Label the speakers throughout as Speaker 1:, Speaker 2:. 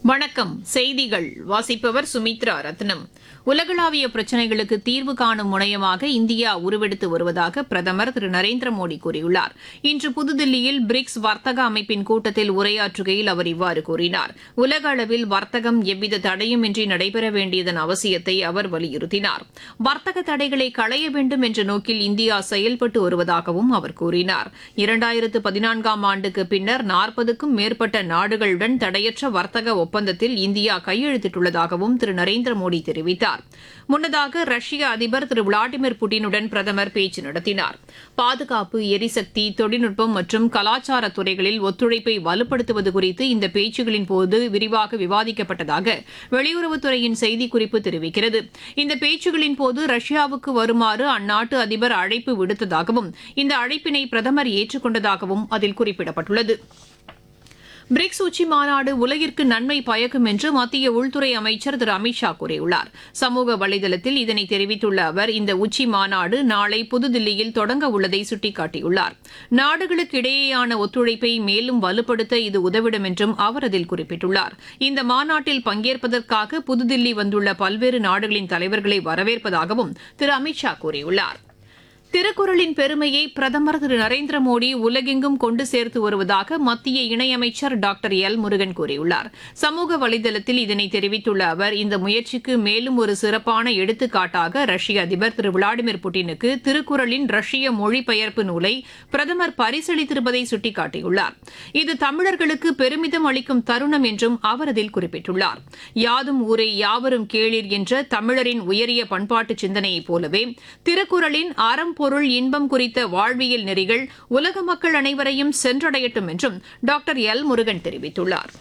Speaker 1: வணக்கம் செய்திகள் வாசிப்பவர் சுமித்ரா ரத்னம் உலகளாவிய பிரச்சினைகளுக்கு தீர்வு காணும் முனையமாக இந்தியா உருவெடுத்து வருவதாக பிரதமர் திரு நரேந்திர மோடி கூறியுள்ளார் இன்று புதுதில்லியில் பிரிக்ஸ் வர்த்தக அமைப்பின் கூட்டத்தில் உரையாற்றுகையில் அவர் இவ்வாறு கூறினார் உலக அளவில் வர்த்தகம் எவ்வித தடையுமின்றி நடைபெற வேண்டியதன் அவசியத்தை அவர் வலியுறுத்தினார் வர்த்தக தடைகளை களைய வேண்டும் என்ற நோக்கில் இந்தியா செயல்பட்டு வருவதாகவும் அவர் கூறினார் இரண்டாயிரத்து பதினான்காம் ஆண்டுக்கு பின்னர் நாற்பதுக்கும் மேற்பட்ட நாடுகளுடன் தடையற்ற வர்த்தக ஒப்பந்தத்தில் இந்தியா கையெழுத்திட்டுள்ளதாகவும் திரு நரேந்திர மோடி தெரிவித்தார் முன்னதாக ரஷ்ய அதிபர் திரு விளாடிமிர் புட்டினுடன் பிரதமர் பேச்சு நடத்தினார் பாதுகாப்பு எரிசக்தி தொழில்நுட்பம் மற்றும் கலாச்சார துறைகளில் ஒத்துழைப்பை வலுப்படுத்துவது குறித்து இந்த பேச்சுகளின் போது விரிவாக விவாதிக்கப்பட்டதாக வெளியுறவுத்துறையின் செய்திக்குறிப்பு தெரிவிக்கிறது இந்த பேச்சுகளின் போது ரஷ்யாவுக்கு வருமாறு அந்நாட்டு அதிபர் அழைப்பு விடுத்ததாகவும் இந்த அழைப்பினை பிரதமர் ஏற்றுக்கொண்டதாகவும் அதில் குறிப்பிடப்பட்டுள்ளது பிரிக்ஸ் உச்சி மாநாடு உலகிற்கு நன்மை பயக்கும் என்று மத்திய உள்துறை அமைச்சர் திரு அமித்ஷா கூறியுள்ளார் சமூக வலைதளத்தில் இதனை தெரிவித்துள்ள அவர் இந்த உச்சி மாநாடு நாளை புதுதில்லியில் தொடங்க உள்ளதை சுட்டிக்காட்டியுள்ளார் நாடுகளுக்கு இடையேயான ஒத்துழைப்பை மேலும் வலுப்படுத்த இது உதவிடும் என்றும் அவர் அதில் குறிப்பிட்டுள்ளார் இந்த மாநாட்டில் பங்கேற்பதற்காக புதுதில்லி வந்துள்ள பல்வேறு நாடுகளின் தலைவர்களை வரவேற்பதாகவும் திரு அமித்ஷா கூறியுள்ளார் திருக்குறளின் பெருமையை பிரதமர் திரு நரேந்திர மோடி உலகெங்கும் கொண்டு சேர்த்து வருவதாக மத்திய இணையமைச்சர் டாக்டர் எல் முருகன் கூறியுள்ளார் சமூக வலைதளத்தில் இதனை தெரிவித்துள்ள அவர் இந்த முயற்சிக்கு மேலும் ஒரு சிறப்பான எடுத்துக்காட்டாக ரஷ்ய அதிபர் திரு விளாடிமிர் புட்டினுக்கு திருக்குறளின் ரஷ்ய மொழிபெயர்ப்பு நூலை பிரதமர் பரிசளித்திருப்பதை சுட்டிக்காட்டியுள்ளார் இது தமிழர்களுக்கு பெருமிதம் அளிக்கும் தருணம் என்றும் அவர் அதில் குறிப்பிட்டுள்ளார் யாதும் ஊரே யாவரும் கேளீர் என்ற தமிழரின் உயரிய பண்பாட்டு சிந்தனையைப் போலவே திருக்குறளின் அறம் பொருள் இன்பம் குறித்த வாழ்வியல் நெறிகள் உலக மக்கள் அனைவரையும் சென்றடையட்டும் என்றும் டாக்டர் எல் முருகன் தெரிவித்துள்ளார்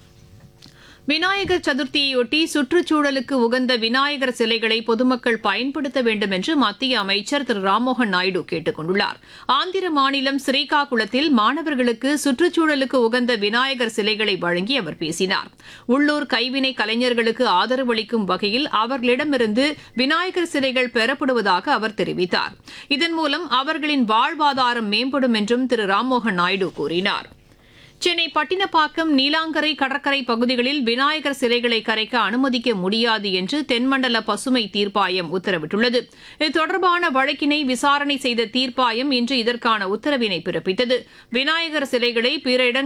Speaker 1: விநாயகர் சதுர்த்தியையொட்டி சுற்றுச்சூழலுக்கு உகந்த விநாயகர் சிலைகளை பொதுமக்கள் பயன்படுத்த வேண்டும் என்று மத்திய அமைச்சர் திரு ராம்மோகன் நாயுடு கேட்டுக் கொண்டுள்ளார் ஆந்திர மாநிலம் ஸ்ரீகாகுளத்தில் மாணவர்களுக்கு சுற்றுச்சூழலுக்கு உகந்த விநாயகர் சிலைகளை வழங்கி அவர் பேசினார் உள்ளூர் கைவினை கலைஞர்களுக்கு ஆதரவளிக்கும் வகையில் அவர்களிடமிருந்து விநாயகர் சிலைகள் பெறப்படுவதாக அவர் தெரிவித்தார் இதன் மூலம் அவர்களின் வாழ்வாதாரம் மேம்படும் என்றும் திரு ராம்மோகன் நாயுடு கூறினார் சென்னை பட்டினப்பாக்கம் நீலாங்கரை கடற்கரை பகுதிகளில் விநாயகர் சிலைகளை கரைக்க அனுமதிக்க முடியாது என்று தென்மண்டல பசுமை தீர்ப்பாயம் உத்தரவிட்டுள்ளது இது தொடர்பான வழக்கினை விசாரணை செய்த தீர்ப்பாயம் இன்று இதற்கான உத்தரவினை பிறப்பித்தது விநாயகர் சிலைகளை பிற இடங்களில்